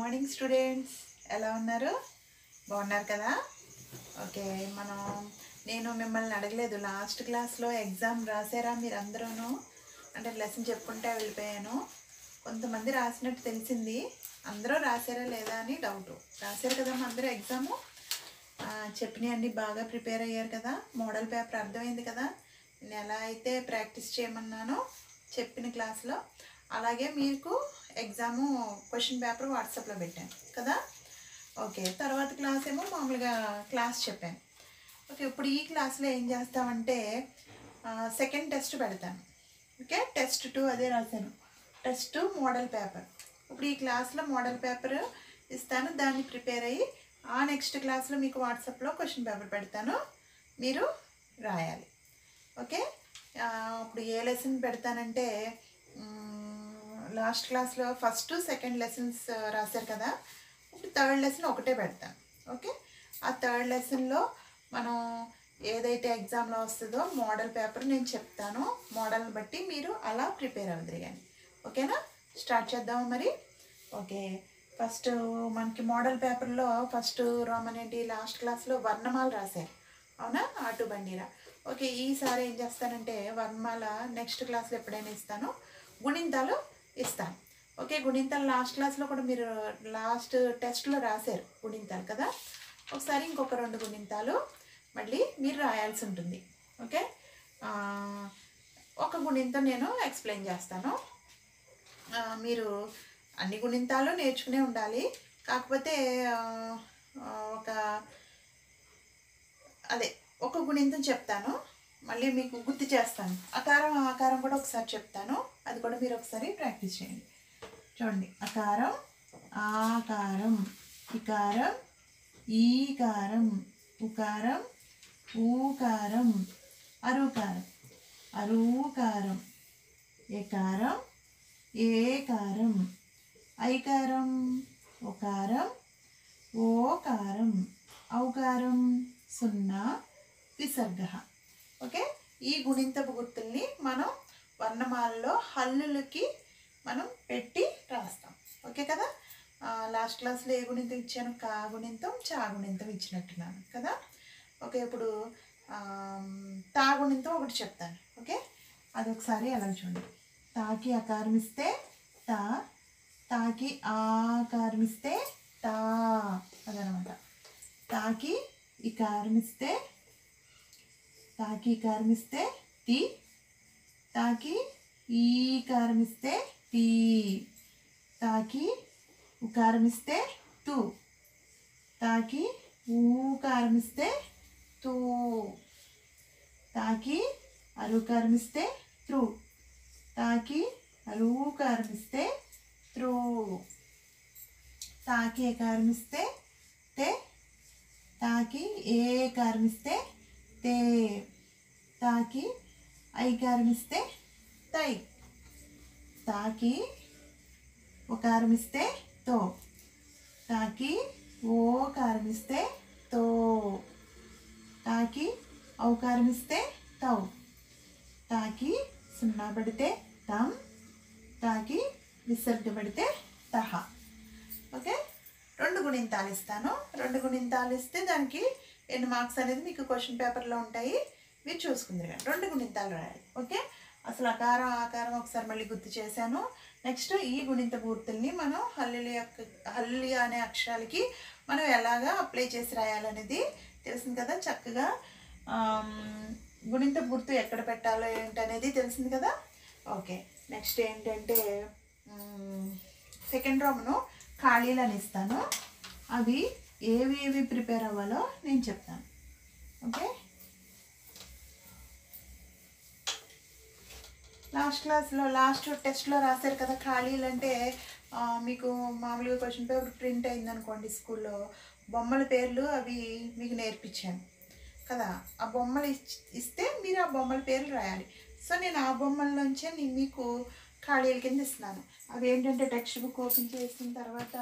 Morning students ఎలా ఉన్నారు బాగున్నారు కదా ఓకే మనం నేను మిమ్మల్ని అడగలేదు లాస్ట్ క్లాస్లో ఎగ్జామ్ రాసారా మీరు అందరూను అంటే లెసన్ చెప్పుకుంటే వెళ్ళిపోయాను కొంతమంది రాసినట్టు తెలిసింది అందరూ రాసారా లేదా అని డౌట్ రాశారు కదా అందరూ ఎగ్జాము చెప్పినవి అన్నీ బాగా ప్రిపేర్ అయ్యారు కదా మోడల్ పేపర్ అర్థమైంది కదా నేను ఎలా అయితే ప్రాక్టీస్ చేయమన్నానో చెప్పిన క్లాస్లో అలాగే మీకు ఎగ్జాము క్వశ్చన్ పేపర్ వాట్సాప్లో పెట్టాను కదా ఓకే తర్వాత క్లాస్ ఏమో మామూలుగా క్లాస్ చెప్పాను ఓకే ఇప్పుడు ఈ క్లాస్లో ఏం చేస్తామంటే సెకండ్ టెస్ట్ పెడతాను ఓకే టెస్ట్ టూ అదే రాశాను టెస్ట్ టూ మోడల్ పేపర్ ఇప్పుడు ఈ క్లాస్లో మోడల్ పేపర్ ఇస్తాను దాన్ని ప్రిపేర్ అయ్యి ఆ నెక్స్ట్ క్లాస్లో మీకు వాట్సాప్లో క్వశ్చన్ పేపర్ పెడతాను మీరు రాయాలి ఓకే ఆ, ఇప్పుడు ఏ లెసన్ పెడతానంటే లాస్ట్ క్లాస్లో ఫస్ట్ సెకండ్ లెసన్స్ రాశారు కదా ఇప్పుడు థర్డ్ లెసన్ ఒకటే పెడతాను ఓకే ఆ థర్డ్ లెసన్లో మనం ఏదైతే ఎగ్జామ్లో వస్తుందో మోడల్ పేపర్ నేను చెప్తాను మోడల్ని బట్టి మీరు అలా ప్రిపేర్ అవుతుంది కానీ ఓకేనా స్టార్ట్ చేద్దాము మరి ఓకే ఫస్ట్ మనకి మోడల్ పేపర్లో ఫస్ట్ రోమన్ ఏంటి లాస్ట్ క్లాస్లో వర్ణమాల రాశారు అవునా ఆటు బండిరా ఓకే ఈసారి ఏం చేస్తానంటే వర్ణమాల నెక్స్ట్ క్లాస్లో ఎప్పుడైనా ఇస్తాను గుణింతాలు ఇస్తాను ఓకే గుణింతాలు లాస్ట్ క్లాస్లో కూడా మీరు లాస్ట్ టెస్ట్లో రాశారు గుణింతాలు కదా ఒకసారి ఇంకొక రెండు గుణింతాలు మళ్ళీ మీరు రాయాల్సి ఉంటుంది ఓకే ఆ, ఒక గుణింతం నేను ఎక్స్ప్లెయిన్ చేస్తాను ఆ, మీరు అన్ని గుణింతాలు నేర్చుకునే ఉండాలి కాకపోతే ఆ, ఆ, ఒక అదే ఒక గుణింతం చెప్తాను మళ్ళీ మీకు గుర్తు చేస్తాను అకారం ఆకారం కూడా ఒకసారి చెప్తాను అది కూడా మీరు ఒకసారి ప్రాక్టీస్ చేయండి చూడండి అకారం ఆకారం ఇకారం ఈకారం ఉకారం ఊకారం అరుకారం అరూకారం ఎకారం ఏకారం ఐకారం ఒకారం ఓకారం ఔకారం సున్నా విసర్గ ఓకే ఈ గుణింతపు గుర్తుల్ని మనం వర్ణమాలలో హల్లులకి మనం పెట్టి రాస్తాం ఓకే కదా లాస్ట్ క్లాస్లో ఏ గుణింతం ఇచ్చాను కా గుణింతం చా గుణింతం ఇచ్చినట్టున్నాను కదా ఓకే ఇప్పుడు ఆమ్, తా గుణింతం ఒకటి చెప్తాను ఓకే అది ఒకసారి ఎలా చూడండి తాకి అకారం ఇస్తే తా తాకి ఆకారం ఇస్తే తా అదనమాట తాకి ఈ కారం ఇస్తే తాకి ఈ కారం ఇస్తే తి తాకి ఈ కారం ఇస్తే టీ తాకి ఉకారం ఇస్తే తు తాకి ఊకారం ఇస్తే తూ తాకి అరుకారం ఇస్తే త్రూ తాకి అరుకారం ఇస్తే త్రూ తాకి ఏకారం ఇస్తే తే తాకి ఏ కారం ఇస్తే తే తాకి ఐకారం ఇస్తే తై తాకి ఒకారం ఇస్తే తో తాకి ఓ కారం ఇస్తే తో తాకి ఔకారం ఇస్తే తౌ తాకి సున్నా పడితే తం తాకి విసర్గ పడితే తహ ఓకే రెండు గుణింతాలు ఇస్తాను రెండు గుణింతాలు ఇస్తే దానికి ఎన్ని మార్క్స్ అనేది మీకు క్వశ్చన్ పేపర్లో ఉంటాయి మీరు చూసుకుందరు కానీ రెండు గుణింతాలు రాయాలి ఓకే అసలు అకారం ఆకారం ఒకసారి మళ్ళీ గుర్తు చేశాను నెక్స్ట్ ఈ గుణింత గుర్తుల్ని మనం హల్లి యొక్క హల్లి అనే అక్షరాలకి మనం ఎలాగా అప్లై చేసి రాయాలనేది తెలిసింది కదా చక్కగా ఆమ్, గుణింత గుర్తు ఎక్కడ పెట్టాలో ఏంటనేది తెలిసింది కదా ఓకే నెక్స్ట్ ఏంటంటే సెకండ్ రోమ్ను ఖాళీలు అని ఇస్తాను అవి ఏవి ఏవి ప్రిపేర్ అవ్వాలో నేను చెప్తాను ఓకే లాస్ట్ క్లాస్లో లాస్ట్ టెస్ట్లో రాశారు కదా ఖాళీలు అంటే ఆ, మీకు మామూలుగా క్వశ్చన్ పేపర్ ప్రింట్ అయింది అనుకోండి స్కూల్లో బొమ్మల పేర్లు అవి మీకు నేర్పించాను కదా ఆ బొమ్మలు ఇచ్- ఇస్తే మీరు ఆ బొమ్మల పేర్లు రాయాలి సో నేను ఆ బొమ్మల్లోంచే నేను మీకు ఖాళీల కింద ఇస్తున్నాను అవి ఏంటంటే టెక్స్ట్ బుక్ ఓపెన్ చేసిన తర్వాత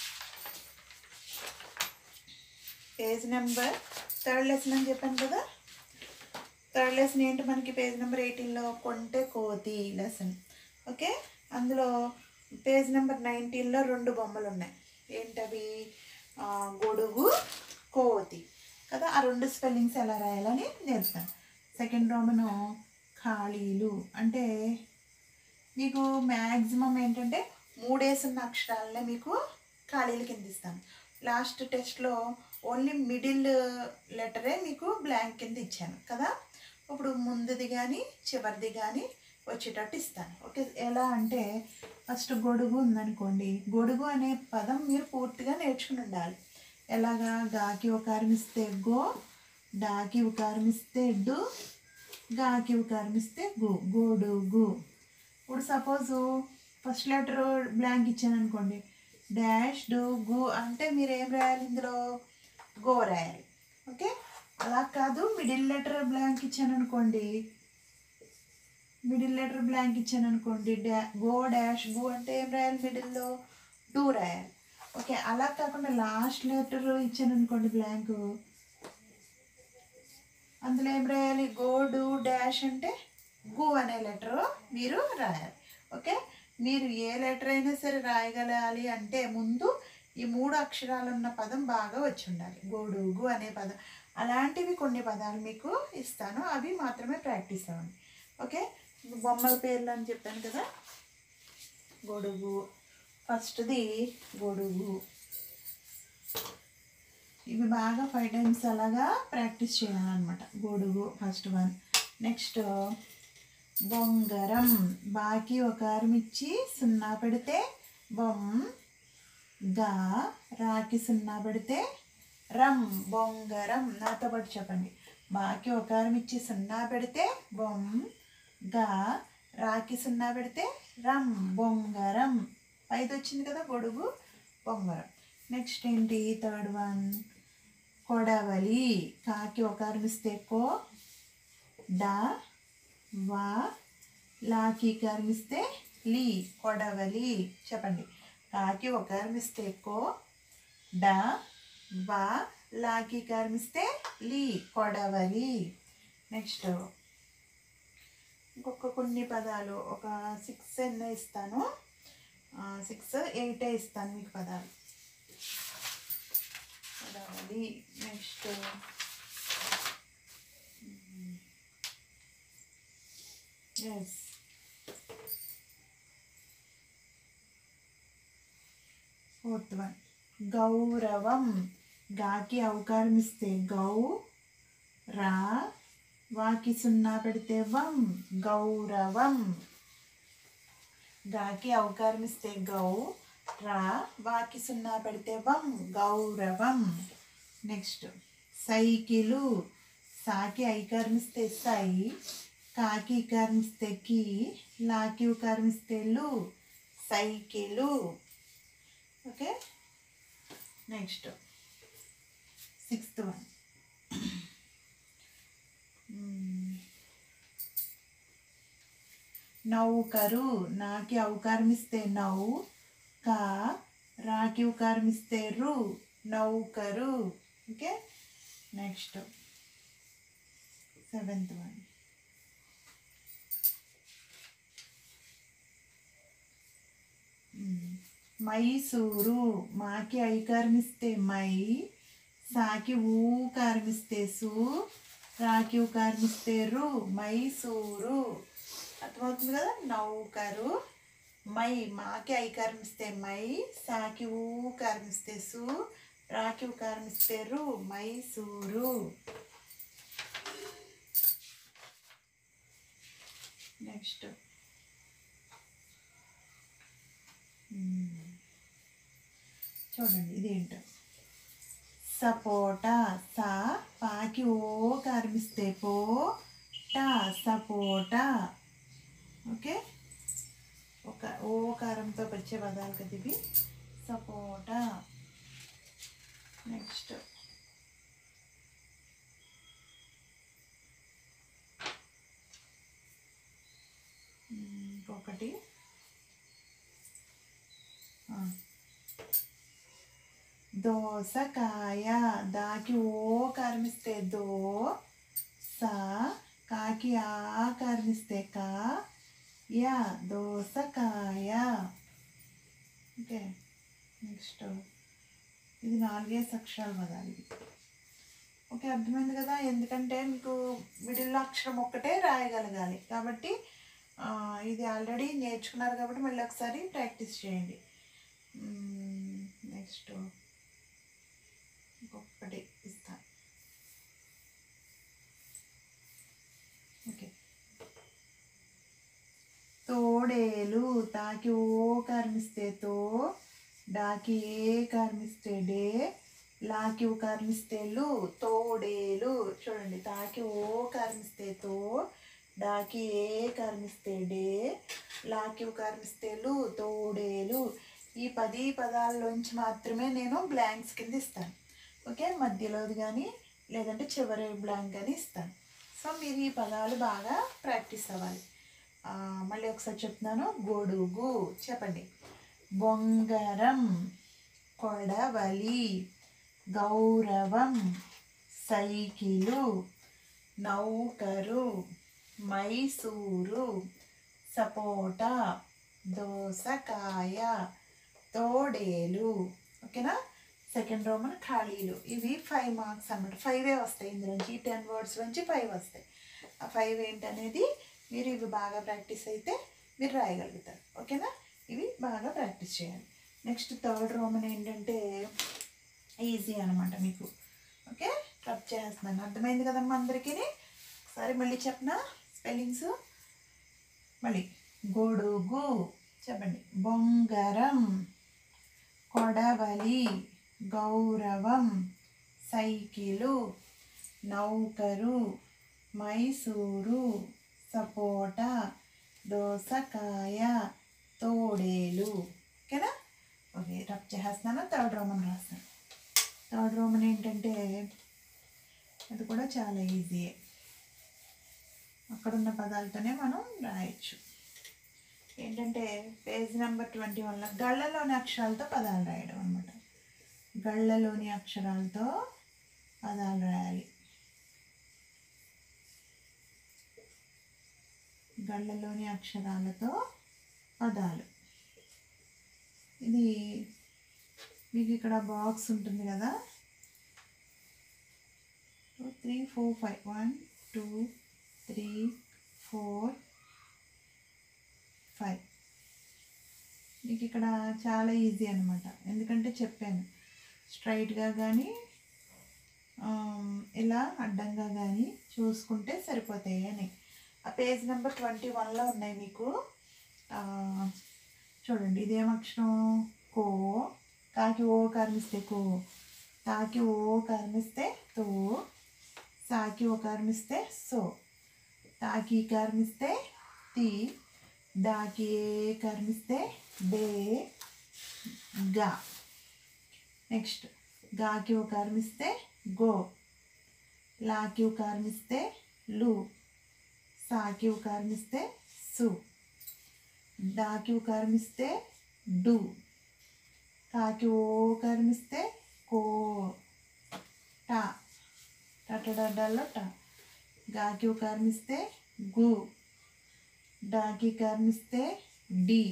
పేజ్ నెంబర్ థర్డ్ లెసన్ అని చెప్పాను కదా థర్డ్ లెసన్ ఏంటి మనకి పేజ్ నెంబర్ ఎయిటీన్లో కొంటే కోతి లెసన్ ఓకే అందులో పేజ్ నెంబర్ నైన్టీన్లో రెండు బొమ్మలు ఉన్నాయి ఏంటవి ఆ, గొడుగు కోతి కదా ఆ రెండు స్పెల్లింగ్స్ ఎలా రాయాలని నేర్పుతాను సెకండ్ రోమను ఖాళీలు అంటే మీకు మ్యాక్సిమం ఏంటంటే మూడేసున్న అక్షరాలనే మీకు ఖాళీలు కింద ఇస్తాను లాస్ట్ టెస్ట్లో ఓన్లీ మిడిల్ లెటరే మీకు బ్లాంక్ కింద ఇచ్చాను కదా ఇప్పుడు ముందుది కానీ చివరిది కానీ వచ్చేటట్టు ఇస్తాను ఓకే ఎలా అంటే ఫస్ట్ గొడుగు ఉందనుకోండి గొడుగు అనే పదం మీరు పూర్తిగా నేర్చుకుని ఉండాలి ఎలాగా గాకి ఉకారం ఇస్తే గో డాకి ఉకారం ఇస్తే డు గాకి ఉకారం ఇస్తే గు గోడుగు ఇప్పుడు సపోజు ఫస్ట్ లెటర్ బ్లాంక్ ఇచ్చాను అనుకోండి డాష్ డు గు అంటే మీరు ఏం రాయాలి ఇందులో గో రాయాలి ఓకే అలా కాదు మిడిల్ లెటర్ బ్లాంక్ ఇచ్చాను అనుకోండి మిడిల్ లెటర్ బ్లాంక్ ఇచ్చాను అనుకోండి డా గో డాష్ గు అంటే ఏం రాయాలి మిడిల్లో డూ రాయాలి ఓకే అలా కాకుండా లాస్ట్ లెటర్ ఇచ్చాను అనుకోండి బ్లాంక్ అందులో ఏం రాయాలి గో డూ డాష్ అంటే గు అనే లెటర్ మీరు రాయాలి ఓకే మీరు ఏ లెటర్ అయినా సరే రాయగలాలి అంటే ముందు ఈ మూడు అక్షరాలు ఉన్న పదం బాగా వచ్చి ఉండాలి గోడుగు అనే పదం అలాంటివి కొన్ని పదాలు మీకు ఇస్తాను అవి మాత్రమే ప్రాక్టీస్ అవ్వండి ఓకే బొమ్మల పేర్లు అని చెప్పాను కదా గొడుగు ఫస్ట్ది గొడుగు ఇవి బాగా ఫైవ్ టైమ్స్ అలాగా ప్రాక్టీస్ చేయాలన్నమాట గొడుగు ఫస్ట్ వన్ నెక్స్ట్ బొంగరం బాకి ఒక అరం ఇచ్చి సున్నా పెడితే బొమ్ గా రాకి సున్నా పెడితే రమ్ బొంగరం నాతో పాటు చెప్పండి బాకి ఒక అరం ఇచ్చి సున్నా పెడితే బొమ్ గా రాకి సున్నా పెడితే రమ్ బొంగరం ఐదు వచ్చింది కదా గొడుగు బొంగరం నెక్స్ట్ ఏంటి థర్డ్ వన్ కొడవలి కాకి ఒక అరం ఇస్తే కో డా వా లాకి కర్మిస్తే లీ కొడవలి చెప్పండి కాకి ఒక కర్మిస్తే కో డా వా లాకి కర్మిస్తే లీ కొడవలి నెక్స్ట్ ఇంకొక కొన్ని పదాలు ఒక సిక్స్ ఎన్నో ఇస్తాను సిక్స్ ఎయిట్ ఇస్తాను మీకు పదాలు కొడవలి నెక్స్ట్ ఎస్ ఫోర్త్ వన్ గౌరవం గాకి అవకారం ఇస్తే గౌ రా వాకి సున్నా పెడితే వం గౌరవం గాకి అవకారం ఇస్తే గౌ రా వాకి సున్నా పెడితే వం గౌరవం నెక్స్ట్ సైకిలు సాకి ఐకారం ఇస్తే సై కాకి కర్మిస్తే కి లాకి కర్మిస్తే లు cycle okay next sixth one నౌకరు నాకి అవకారమిస్తే నౌ కా రాకి ఉకారమిస్తే రు నౌకరు okay next seventh one Mysuru మాకి ఐకారమిస్తే మై సాకి ఊ కారమిస్తే సు రాకి ఊ కారమిస్తే రు మైసూరు అర్థమవుతుంది కదా నౌకరు మై మాకి ఐకారమిస్తే మై సాకి ఊ కారమిస్తే సు రాకి ఊ కారమిస్తే రు మైసూరు నెక్స్ట్ చూడండి ఇదేంటో సపోటా సా పాకి ఓ కార్మిస్తే పో టా సపోటా ఓకే ఒక ఓ కారంతో వచ్చే పదాలు కదా ఇవి సపోటా నెక్స్ట్ ఇంకొకటి ఆ. దోసకాయ దాకి ఓ కర్మిస్తే దో సా కాకి ఆ కర్మిస్తే కా యా దోసకాయ ఓకే నెక్స్ట్ ఇది నాలుగేసి అక్షరాలు పదాలు ఇవి ఓకే అర్థమైంది కదా ఎందుకంటే మీకు మిడిల్ అక్షరం ఒక్కటే రాయగలగాలి కాబట్టి ఆ, ఇది ఆల్రెడీ నేర్చుకున్నారు కాబట్టి మళ్ళీ ఒకసారి ప్రాక్టీస్ చేయండి నెక్స్ట్ ఇంకొకటి ఇస్తాను ఓకే తోడేలు తాకి ఓ కర్మిస్తే తో డాకి ఏ కర్మిస్తే డే లాకి ఓ కర్మిస్తే లు తోడేలు చూడండి తాకి ఓ కర్మిస్తే తో డాకి ఏ కర్మిస్తే డే లాకి ఓ కర్మిస్తే లు తోడేలు ఈ పది పదాల్లోంచి మాత్రమే నేను బ్లాంక్స్ కింద ఇస్తాను ఓకే మధ్యలోది కానీ లేదంటే చివరి బ్లాంక్ కానీ ఇస్తాను సో మీరు ఈ పదాలు బాగా ప్రాక్టీస్ అవ్వాలి ఆ, మళ్ళీ ఒకసారి చెప్తున్నాను గొడుగు చెప్పండి బొంగరం కొడవలి గౌరవం సైకిలు నౌకరు మైసూరు సపోటా దోసకాయ తోడేలు ఓకేనా సెకండ్ రోమన్ ఖాళీలు ఇవి ఫైవ్ మార్క్స్ అన్నమాట ఫైవే వస్తాయి ఇందులోంచి టెన్ వర్డ్స్ నుంచి ఫైవ్ వస్తాయి ఆ ఫైవ్ ఏంటనేది మీరు ఇవి బాగా ప్రాక్టీస్ అయితే మీరు రాయగలుగుతారు ఓకేనా ఇవి బాగా ప్రాక్టీస్ చేయాలి నెక్స్ట్ థర్డ్ రోమన్ ఏంటంటే ఈజీ అనమాట మీకు ఓకే రబ్ చేస్తున్నాను అర్థమైంది కదమ్మా అందరికీ ఒకసారి మళ్ళీ చెప్పనా స్పెల్లింగ్స్ మళ్ళీ గొడుగు చెప్పండి బొంగరం కొడవలి గౌరవం సైకిలు నౌకరు మైసూరు సపోటా దోసకాయ తోడేలు ఓకేనా ఓకే రబ్ చేస్తున్నాను థర్డ్ రోమన్ రాస్తాను థర్డ్ రోమన్ ఏంటంటే అది కూడా చాలా ఈజీయే అక్కడున్న పదాలతోనే మనం రాయొచ్చు ఏంటంటే పేజ్ నెంబర్ ట్వంటీ వన్లో గళ్ళలోని అక్షరాలతో పదాలు రాయడం అనమాట గళ్ళలోని అక్షరాలతో పదాలు రాయాలి గళ్ళలోని అక్షరాలతో పదాలు ఇది మీకు ఇక్కడ బాక్స్ ఉంటుంది కదా three four five one two three four five మీకు ఇక్కడ చాలా ఈజీ అనమాట ఎందుకంటే చెప్పాను స్ట్రైట్గా కానీ ఇలా అడ్డంగా కానీ చూసుకుంటే సరిపోతాయి అని ఆ పేజ్ నెంబర్ ట్వంటీ వన్లో ఉన్నాయి మీకు ఆ, చూడండి ఇదేం అక్షరం కో కాకి ఓ కర్మిస్తే కో తాకి ఓ కర్మిస్తే తో సాకి ఓ కర్మిస్తే సో తాకి కర్మిస్తే తి దాకి ఏ కర్మిస్తే డే గా నెక్స్ట్ గాకి ఓ కర్మిస్తే గో లాకి ఓ కర్మిస్తే లు సాకి ఓ కర్మిస్తే సు దాకి ఓ కర్మిస్తే డు కాకి ఓ కర్మిస్తే కో టా టటడడ్డల్లో టా గాకి ఓ కర్మిస్తే గు డాకి కర్మిస్తే డి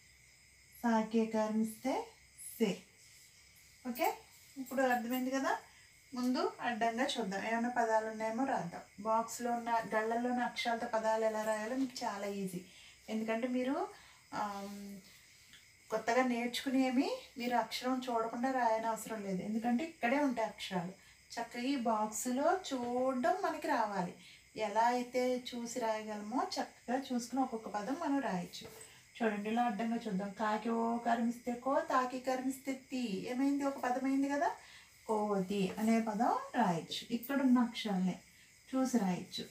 సాకి కర్మిస్తే సే ఓకే ఇప్పుడు అర్థమైంది కదా ముందు అడ్డంగా చూద్దాం ఏమైనా పదాలు ఉన్నాయేమో రాద్దాం బాక్స్లో ఉన్న గళ్ళల్లో ఉన్న అక్షరాలతో పదాలు ఎలా రాయాలో మీకు చాలా ఈజీ ఎందుకంటే మీరు ఆమ్, కొత్తగా నేర్చుకునేవి మీరు అక్షరం చూడకుండా రాయని అవసరం లేదు ఎందుకంటే ఇక్కడే ఉంటాయి అక్షరాలు చక్కగా ఈ బాక్సులో చూడడం మనకి రావాలి ఎలా అయితే చూసి రాయగలమో చక్కగా చూసుకుని ఒక్కొక్క పదం మనం రాయొచ్చు చూడండి ఇలా అడ్డంగా చూద్దాం కాకి ఓ కర్మిస్తే కో తాకి కర్మిస్తే తీ ఏమైంది ఒక పదం అయింది కదా కోతి అనే పదం రాయొచ్చు ఇక్కడ ఉన్న అక్షరాలే చూసి రాయొచ్చు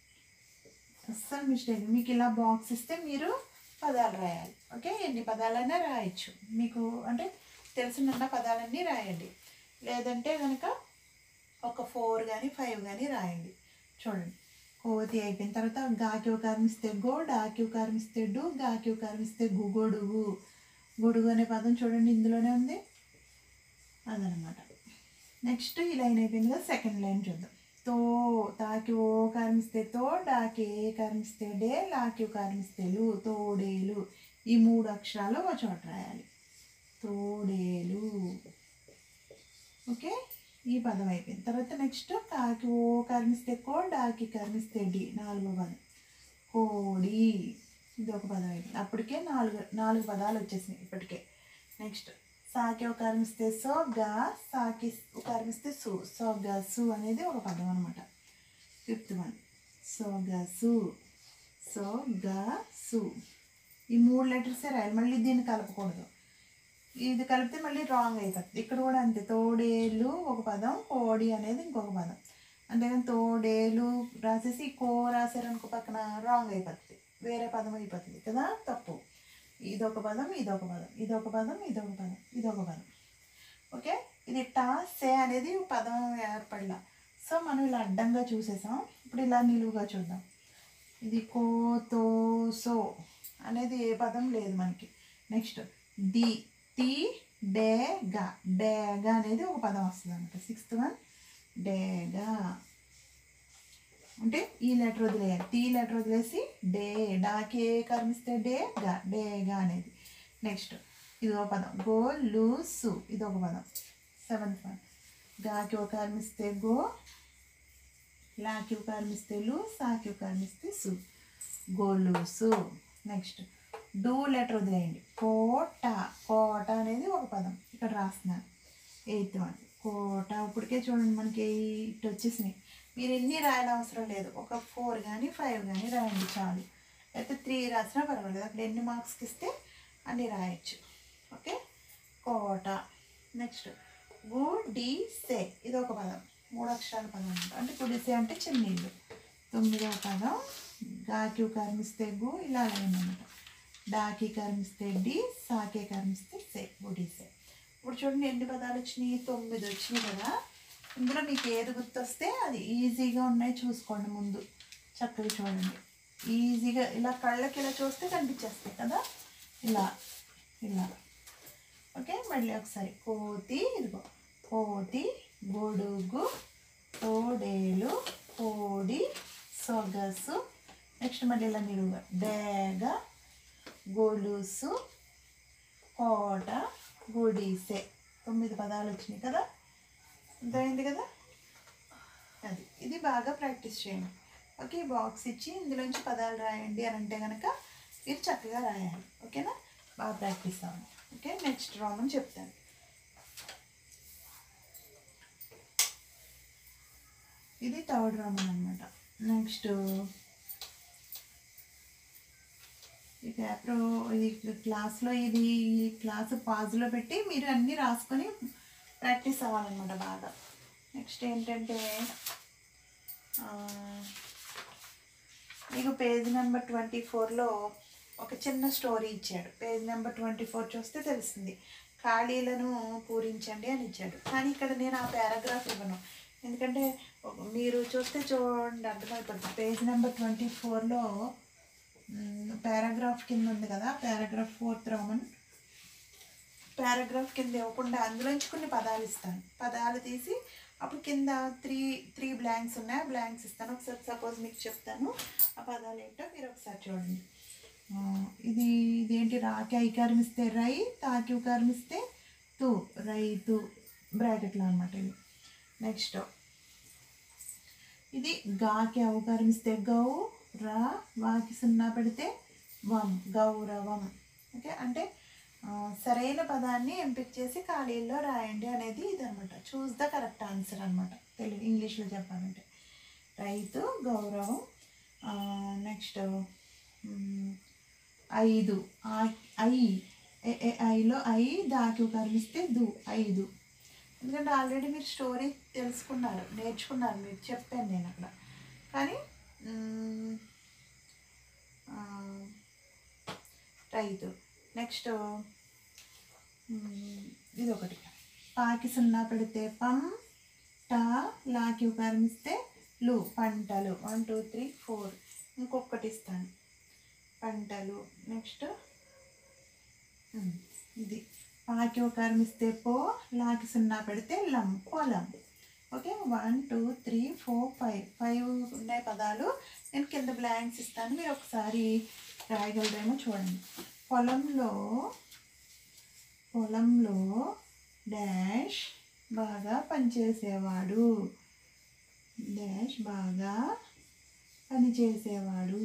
అస్సలు మిస్టేక్ మీకు ఇలా బాక్స్ ఇస్తే మీరు పదాలు రాయాలి ఓకే ఎన్ని పదాలైనా రాయొచ్చు మీకు అంటే తెలిసిన పదాలన్నీ రాయండి లేదంటే కనుక ఒక ఫోర్ కానీ ఫైవ్ కానీ రాయండి చూడండి కోతి అయిపోయిన తర్వాత గాకి కర్మిస్తే గో డాకి కర్మిస్తే డు గాకి కర్మిస్తే గు గొడుగు గొడుగు అనే పదం చూడండి ఇందులోనే ఉంది అదనమాట నెక్స్ట్ ఈ లైన్ అయిపోయింది కదా సెకండ్ లైన్ చూద్దాం తో తాకి ఓ కర్మిస్తే తో డాకి ఏ కర్మిస్తే డే లాకి కర్మిస్తే లు తోడేలు ఈ మూడు అక్షరాలు ఒక చోట రాయాలి తోడేలు ఓకే ఈ పదం అయిపోయింది తర్వాత నెక్స్ట్ కాకి ఓ కర్మిస్తే కో డాకి కర్మిస్తే డి నాలుగో పదం కోడి ఇది ఒక పదం అయిపోయింది అప్పటికే నాలుగు నాలుగు పదాలు వచ్చేసినాయి ఇప్పటికే నెక్స్ట్ సాకి ఒక కర్మిస్తే సో గా సాకి కర్మిస్తే సు సో గా సు అనేది ఒక పదం అనమాట ఫిఫ్త్ వన్ సో గా సు సో గా సు ఈ మూడు లెటర్సే రాయాలి మళ్ళీ దీన్ని కలపకూడదు ఇది కలిపితే మళ్ళీ రాంగ్ అయిపోతుంది ఇక్కడ కూడా అంతే తోడేలు ఒక పదం కోడి అనేది ఇంకొక పదం అంతేగాని తోడేలు రాసేసి కో రాశారు అనుకో పక్కన రాంగ్ అయిపోతుంది వేరే పదం అయిపోతుంది కదా తప్పు ఇదొక పదం ఇదొక పదం ఇదొక పదం ఇదొక పదం ఇదొక పదం ఓకే ఇది టా సే అనేది పదం ఏర్పడలా సో మనం ఇలా అడ్డంగా చూసేసాం ఇప్పుడు ఇలా నిలువుగా చూద్దాం ఇది కో తో సో అనేది ఏ పదం లేదు మనకి నెక్స్ట్ ది టీ డేగా డేగా అనేది ఒక పదం వస్తుంది అనమాట సిక్స్త్ వన్ డేగా అంటే ఈ లెటర్ వదిలేయాలి టీ లెటర్ వదిలేసి డే డాకి ఏ కర్మిస్తే డే గా డేగా అనేది నెక్స్ట్ ఇది ఒక పదం గో లు సు ఇది ఒక పదం సెవెంత్ వన్ గాకి ఒక కర్మిస్తే గో లాకి ఒక కర్మిస్తే లు సాకి ఒక కర్మిస్తే సు గోలుసు నెక్స్ట్ డూ లెటర్ వదిలేయండి కోట కోట అనేది ఒక పదం ఇక్కడ రాస్తున్నాను ఎయిత్ వన్ కోట ఇప్పటికే చూడండి మనకి ఎయిట్ వచ్చేసినాయి మీరు ఎన్ని రాయాలి అవసరం లేదు ఒక ఫోర్ కానీ ఫైవ్ కానీ రాయండి చాలు అయితే త్రీ రాసినా పర్వాలేదు అక్కడ ఎన్ని మార్క్స్కి ఇస్తే అన్ని రాయొచ్చు ఓకే కోట నెక్స్ట్ గుడిసె ఇది ఒక పదం మూడు అక్షరాల పదం అనమాట అంటే గుడిసె అంటే చిన్నీళ్ళు తొమ్మిదవ పదం గాకి కర్మిస్తే గు ఇలా అనమాట డాకి కర్మిస్తే డి సాకే కర్మిస్తే సే గుడిసె ఇప్పుడు చూడండి ఎన్ని పదాలు వచ్చినాయి తొమ్మిది వచ్చినాయి కదా ఇందులో మీకు ఏది గుర్తొస్తే అది ఈజీగా ఉన్నాయి చూసుకోండి ముందు చక్కగా చూడండి ఈజీగా ఇలా కళ్ళకి ఇలా చూస్తే కనిపించేస్తాయి కదా ఇలా ఇలా ఓకే మళ్ళీ ఒకసారి కోతి ఇదిగో కోతి గొడుగు తోడేలు కోడి సొగసు నెక్స్ట్ మళ్ళీ ఇలా నిలువుగా డేగ గొలుసు కోట గుడిసె తొమ్మిది పదాలు వచ్చినాయి కదా అర్థమైంది కదా అది ఇది బాగా ప్రాక్టీస్ చేయండి ఓకే బాక్స్ ఇచ్చి ఇందులోంచి పదాలు రాయండి అని అంటే కనుక మీరు చక్కగా రాయాలి ఓకేనా బాగా ప్రాక్టీస్ అవ్వండి ఓకే నెక్స్ట్ రామని చెప్తాను ఇది థర్డ్ రామన్ అనమాట నెక్స్ట్ ఈ పేపర్ ఇది క్లాస్లో ఇది ఈ క్లాస్ పాజ్లో పెట్టి మీరు అన్నీ రాసుకొని ప్రాక్టీస్ అవ్వాలన్నమాట బాగా నెక్స్ట్ ఏంటంటే ఆ, మీకు పేజ్ నెంబర్ ట్వంటీ ఫోర్లో ఒక చిన్న స్టోరీ ఇచ్చాడు పేజ్ నెంబర్ ట్వంటీ ఫోర్ చూస్తే తెలుస్తుంది ఖాళీలను పూరించండి అని ఇచ్చాడు కానీ ఇక్కడ నేను ఆ పారాగ్రాఫ్ ఇవ్వను ఎందుకంటే మీరు చూస్తే చూడండి అర్థమైపోతుంది పేజ్ నెంబర్ ట్వంటీ ఫోర్లో పారాగ్రాఫ్ కింద ఉంది కదా పారాగ్రాఫ్ ఫోర్త్ రోమన్ పారాగ్రాఫ్ కింద ఇవ్వకుండా అందులోంచి కొన్ని పదాలు ఇస్తాను పదాలు తీసి అప్పుడు కింద త్రీ త్రీ బ్లాంక్స్ ఉన్నాయి ఆ బ్లాంక్స్ ఇస్తాను ఒకసారి సపోజ్ మీకు చెప్తాను ఆ పదాలు ఏంటో మీరు ఒకసారి చూడండి ఆ, ఇది ఇదేంటి రాకి ఐకారం ఇస్తే రై తాకి ఉకారం ఇస్తే తు రైతు బ్రాకెట్లో అనమాట ఇది నెక్స్ట్ ఇది గాకి అవకారం ఇస్తే గౌ రా వాకి సున్నా పెడితే వం గౌరవం ఓకే అంటే ఆ, సరైన పదాన్ని ఎంపిక చేసి ఖాళీల్లో రాయండి అనేది ఇది అనమాట చూస్ ద కరెక్ట్ ఆన్సర్ అనమాట తెలుగు ఇంగ్లీష్లో చెప్పాలంటే రైతు గౌరవం నెక్స్ట్ ఐదు ఆ- ఐ ఏ- ఏ- ఐలో ఐ దాకి కరిగిస్తే దు ఐదు ఎందుకంటే ఆల్రెడీ మీరు స్టోరీ తెలుసుకున్నారు నేర్చుకున్నారు మీరు చెప్పాను నేను అక్కడ కానీ మ్, ఆ, రైతు నెక్స్ట్ ఇది ఒకటి పాకి సున్నా పెడితే పం టా లాకి ఉపకరిస్తే లు పంటలు వన్ టూ త్రీ ఫోర్ ఇంకొకటి ఇస్తాను పంటలు నెక్స్ట్ ఇది పాకి ఉపకారం ఇస్తే పో లాకి సున్నా పెడితే లం పొలం okay one two three four five five ఉన్నాయి పదాలు నేను కింద బ్లాంక్స్ ఇస్తాను మీరు ఒకసారి రాయగలరేమో చూడండి పొలంలో పొలంలో డాష్ బాగా పనిచేసేవాడు డాష్ బాగా పనిచేసేవాడు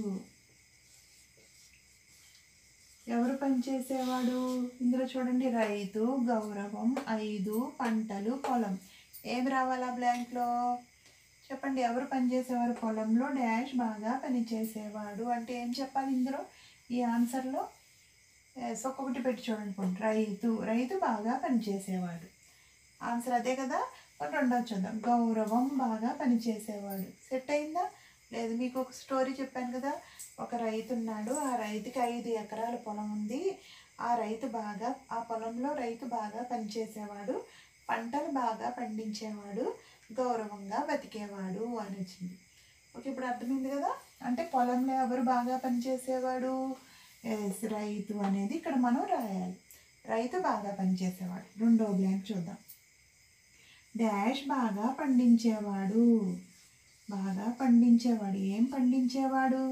ఎవరు పనిచేసేవాడు ఇందులో చూడండి రైతు గౌరవం ఐదు పంటలు పొలం ఏమి రావాలా బ్లాంక్లో చెప్పండి ఎవరు పనిచేసేవారు పొలంలో డాష్ బాగా పనిచేసేవాడు అంటే ఏం చెప్పాలి ఇందులో ఈ ఆన్సర్లో ఎస్ ఒక్కొక్కటి పెట్టి చూడండి పోండి. రైతు రైతు బాగా పనిచేసేవాడు ఆన్సర్ అదే కదా మరి రెండోది చూద్దాం గౌరవం బాగా పనిచేసేవాడు సెట్ అయిందా లేదు మీకు ఒక స్టోరీ చెప్పాను కదా ఒక రైతు ఉన్నాడు ఆ రైతుకి ఐదు ఎకరాల పొలం ఉంది ఆ రైతు బాగా ఆ పొలంలో రైతు బాగా పనిచేసేవాడు పంటలు బాగా పండించేవాడు గౌరవంగా బతికేవాడు అని వచ్చింది ఓకే ఇప్పుడు అర్థమైంది కదా అంటే పొలంలో ఎవరు బాగా పనిచేసేవాడు ఎస్ రైతు అనేది ఇక్కడ మనం రాయాలి రైతు బాగా పనిచేసేవాడు రెండో బ్లాంక్ చూద్దాం డాష్ బాగా పండించేవాడు బాగా పండించేవాడు ఏం పండించేవాడు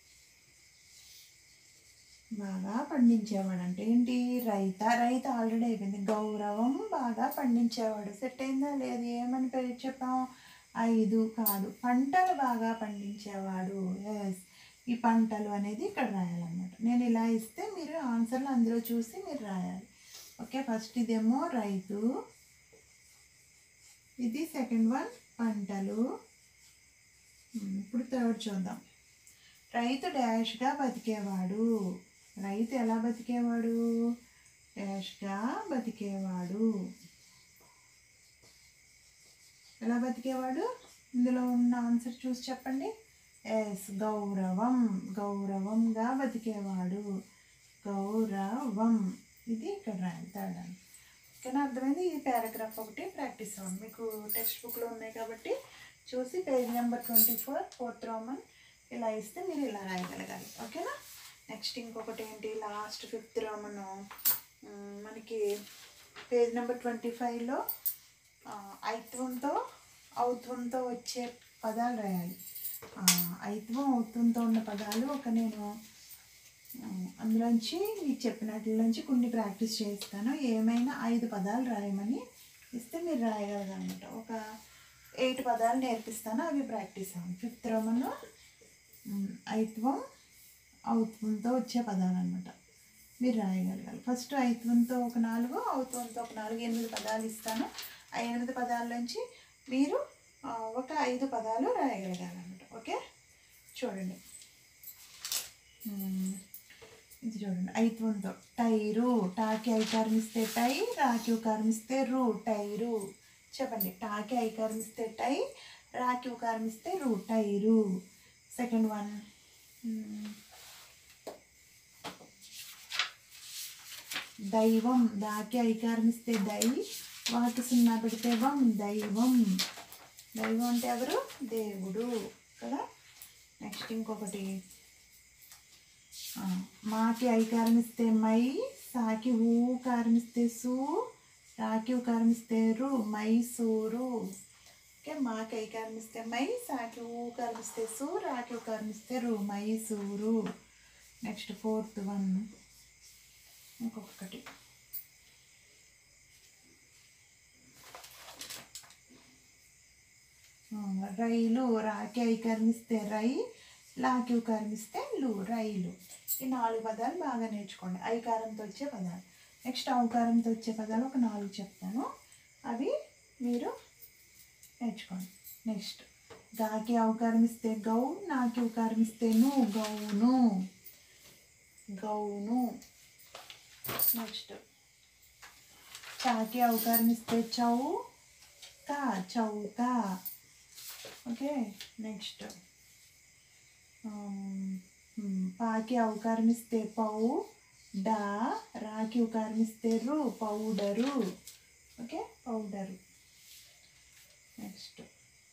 బాగా పండించేవాడు అంటే ఏంటి రైత రైత ఆల్రెడీ అయిపోయింది గౌరవం బాగా పండించేవాడు సెట్ అయిందా లేదు ఏమని పేరు చెప్పాం ఐదు కాదు పంటలు బాగా పండించేవాడు ఎస్ ఈ పంటలు అనేది ఇక్కడ రాయాలన్నమాట నేను ఇలా ఇస్తే మీరు ఆన్సర్లు అందులో చూసి మీరు రాయాలి ఓకే ఫస్ట్ ఇదేమో రైతు ఇది సెకండ్ వన్ పంటలు ఉమ్, ఇప్పుడు థర్డ్ చూద్దాం రైతు డాష్గా బతికేవాడు రైతు ఎలా బతికేవాడు డాష్గా బతికేవాడు ఎలా బతికేవాడు ఇందులో ఉన్న ఆన్సర్ చూసి చెప్పండి ఎస్ గౌరవం గౌరవంగా బతికేవాడు గౌరవం ఇది ఇక్కడ రాయాలి థర్డ్ అని ఓకేనా అర్థమైంది ఈ పారాగ్రాఫ్ ఒకటి ప్రాక్టీస్ అవ్వండి మీకు టెక్స్ట్ బుక్లో ఉన్నాయి కాబట్టి చూసి page number twenty four fourth roman ఇలా ఇస్తే మీరు ఇలా రాయగలగాలి ఓకేనా నెక్స్ట్ ఇంకొకటి ఏంటి లాస్ట్ ఫిఫ్త్ రోమన్ మనకి పేజ్ నెంబర్ ట్వంటీ ఫైవ్లో ఐత్వంతో ఔత్వంతో వచ్చే పదాలు రాయాలి ఆ, ఐత్వం ఔత్వంతో ఉన్న పదాలు ఒక నేను ఆ, అందులోంచి మీకు చెప్పినట్లోంచి కొన్ని ప్రాక్టీస్ చేస్తాను ఏమైనా ఐదు పదాలు రాయమని ఇస్తే మీరు రాయగలరనమాట ఒక ఎయిట్ పదాలు నేర్పిస్తాను అవి ప్రాక్టీస్ అవ్వండి ఫిఫ్త్ రోమన్లో ఉమ్, ఐత్వం ఔత్వంతో వచ్చే పదాలు అనమాట మీరు రాయగలగాలి ఫస్ట్ ఐత్వంతో ఒక నాలుగు ఔత్వంతో ఒక నాలుగు ఎనిమిది పదాలు ఇస్తాను ఆ ఎనిమిది పదాల నుంచి మీరు ఆ, ఒక ఐదు పదాలు రాయగలగాలన్నమాట ఓకే చూడండి ఉమ్, ఇది చూడండి ఐత్వంతో టైరు టాకి ఐకారం ఇస్తే టై రాకి ఉకారం ఇస్తే రూ టైరు చెప్పండి టాకి ఐకారం ఇస్తే టై రాకి ఉకారం ఇస్తే రూ టైరు సెకండ్ వన్ దైవం దాకి ఐకారం ఇస్తే దై వాకి సున్నా పెడితే వం దైవం దైవం అంటే ఎవరు దేవుడు కదా నెక్స్ట్ ఇంకొకటి ఆ, మాకి ఐకారం ఇస్తే మై సాకి ఊ కారం ఇస్తే సు రాకి ఉకారం ఇస్తే రు మైసూరు ఓకే మాకి ఐకారం ఇస్తే మై సాకి ఊ కారం ఇస్తే సు రాకి ఉకారం ఇస్తే రు మైసూరు నెక్స్ట్ ఫోర్త్ వన్ ఇంకొకటి ఆ, రైలు రాకి ఐకర్మిస్తే రై లాకి ఉకర్మిస్తే లు రైలు ఈ నాలుగు పదాలు బాగా నేర్చుకోండి ఐకారంతో వచ్చే పదాలు నెక్స్ట్ ఔకారంతో వచ్చే పదాలు ఒక నాలుగు చెప్తాను అవి మీరు నేర్చుకోండి నెక్స్ట్ గాకి అవకారం ఇస్తే గౌ నాకి ఉకారం ఇస్తే ను గౌను గౌను నెక్స్ట్ చాకి అవకారం ఇస్తే చౌ కా చౌకా ఓకే నెక్స్ట్ పాకి అవకారం ఇస్తే పౌ డా రాకి ఉకారం ఇస్తే రు పౌడరు ఓకే పౌడరు నెక్స్ట్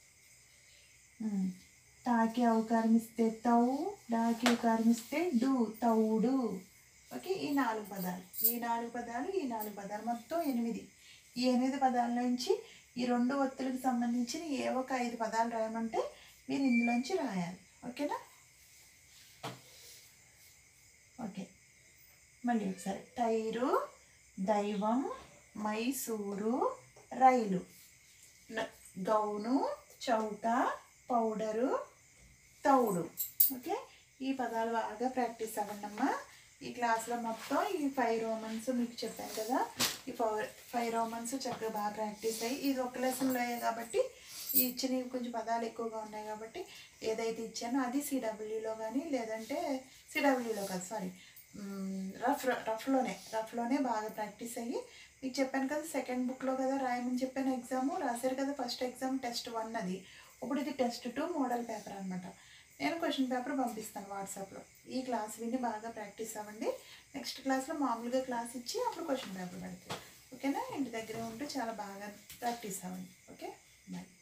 తాకి అవకారం ఇస్తే తౌ డాకి అవకారం ఇస్తే డు తౌడు ఓకే ఈ నాలుగు పదాలు ఈ నాలుగు పదాలు ఈ నాలుగు పదాలు మొత్తం ఎనిమిది ఈ ఎనిమిది పదాల నుంచి ఈ రెండు ఒత్తులకు సంబంధించిన ఏ ఒక ఐదు పదాలు రాయమంటే మీరు ఇందులోంచి రాయాలి ఓకేనా ఓకే మళ్ళీ ఒకసారి టైరు దైవం మైసూరు రైలు న- గౌను చౌక పౌడరు తౌడు ఓకే ఈ పదాలు బాగా ప్రాక్టీస్ అవ్వండి అమ్మా ఈ క్లాస్లో మొత్తం ఈ ఫైవ్ రోమన్స్ మీకు చెప్పాను కదా ఈ ఫైవ్ ఫైవ్ రోమన్స్ చక్కగా బాగా ప్రాక్టీస్ అయ్యి ఇది ఒక లెసన్లో కాబట్టి ఈ ఇచ్చినవి కొంచెం పదాలు ఎక్కువగా ఉన్నాయి కాబట్టి ఏదైతే ఇచ్చానో అది సిడబ్ల్యూలో కానీ లేదంటే సిడబ్ల్యూలో కాదు సారీ రఫ్ రఫ్లోనే రఫ్లోనే బాగా ప్రాక్టీస్ అయ్యి మీకు చెప్పాను కదా సెకండ్ బుక్లో కదా రాయమని చెప్పాను ఎగ్జాము రాశారు కదా ఫస్ట్ ఎగ్జామ్ టెస్ట్ వన్ అది ఇప్పుడు ఇది టెస్ట్ టూ మోడల్ పేపర్ అనమాట నేను క్వశ్చన్ పేపర్ పంపిస్తాను వాట్సాప్లో ఈ క్లాస్ విని బాగా ప్రాక్టీస్ అవ్వండి నెక్స్ట్ క్లాస్లో మామూలుగా క్లాస్ ఇచ్చి అప్పుడు క్వశ్చన్ పేపర్ పెడతాయి ఓకేనా ఇంటి దగ్గర ఉంటూ చాలా బాగా ప్రాక్టీస్ అవ్వండి ఓకే బాయ్